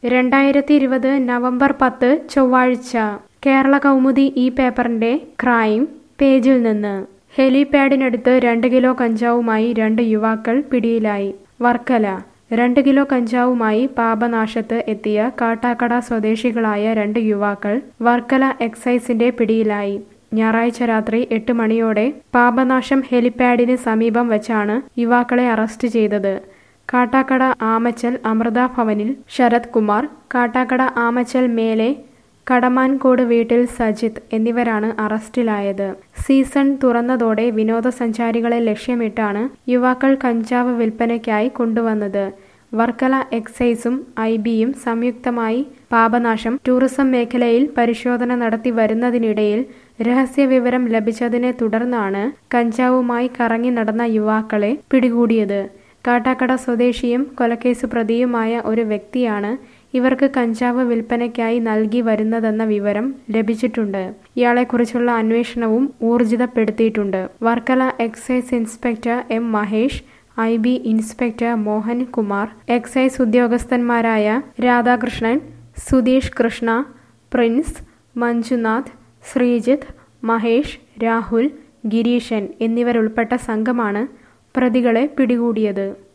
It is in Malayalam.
രണ്ടായിരത്തി ഇരുപത് നവംബർ പത്ത് ചൊവ്വാഴ്ച കേരള കൗമുദി ഈ പേപ്പറിന്റെ ക്രൈം പേജിൽ നിന്ന് ഹെലിപാഡിനടുത്ത് രണ്ട് കിലോ കഞ്ചാവുമായി രണ്ട് യുവാക്കൾ പിടിയിലായി വർക്കല രണ്ട് കിലോ കഞ്ചാവുമായി പാപനാശത്ത് എത്തിയ കാട്ടാക്കട സ്വദേശികളായ രണ്ട് യുവാക്കൾ വർക്കല എക്സൈസിന്റെ പിടിയിലായി ഞായറാഴ്ച രാത്രി എട്ട് മണിയോടെ പാപനാശം ഹെലിപാഡിന് സമീപം വച്ചാണ് യുവാക്കളെ അറസ്റ്റ് ചെയ്തത് കാട്ടാക്കട ആമച്ചൽ അമൃത ഭവനിൽ ശരത് കുമാർ കാട്ടാക്കട ആമച്ചൽ മേലെ കടമാൻകോട് വീട്ടിൽ സജിത്ത് എന്നിവരാണ് അറസ്റ്റിലായത് സീസൺ തുറന്നതോടെ വിനോദസഞ്ചാരികളെ ലക്ഷ്യമിട്ടാണ് യുവാക്കൾ കഞ്ചാവ് വിൽപ്പനയ്ക്കായി കൊണ്ടുവന്നത് വർക്കല എക്സൈസും ഐ ബിയും സംയുക്തമായി പാപനാശം ടൂറിസം മേഖലയിൽ പരിശോധന നടത്തി വരുന്നതിനിടയിൽ രഹസ്യവിവരം ലഭിച്ചതിനെ തുടർന്നാണ് കഞ്ചാവുമായി കറങ്ങി നടന്ന യുവാക്കളെ പിടികൂടിയത് കാട്ടാക്കട സ്വദേശിയും കൊലക്കേസ് പ്രതിയുമായ ഒരു വ്യക്തിയാണ് ഇവർക്ക് കഞ്ചാവ് വിൽപ്പനയ്ക്കായി നൽകി വരുന്നതെന്ന വിവരം ലഭിച്ചിട്ടുണ്ട് ഇയാളെക്കുറിച്ചുള്ള അന്വേഷണവും ഊർജിതപ്പെടുത്തിയിട്ടുണ്ട് Varkala excise inspector M Mahesh I B inspector Mohan Kumar excise ഉദ്യോഗസ്ഥന്മാരായ രാധാകൃഷ്ണൻ സുധീഷ് കൃഷ്ണ പ്രിൻസ് മഞ്ജുനാഥ് ശ്രീജിത്ത് മഹേഷ് രാഹുൽ ഗിരീശൻ എന്നിവരുൾപ്പെട്ട സംഘമാണ് പ്രതികളെ പിടികൂടിയത്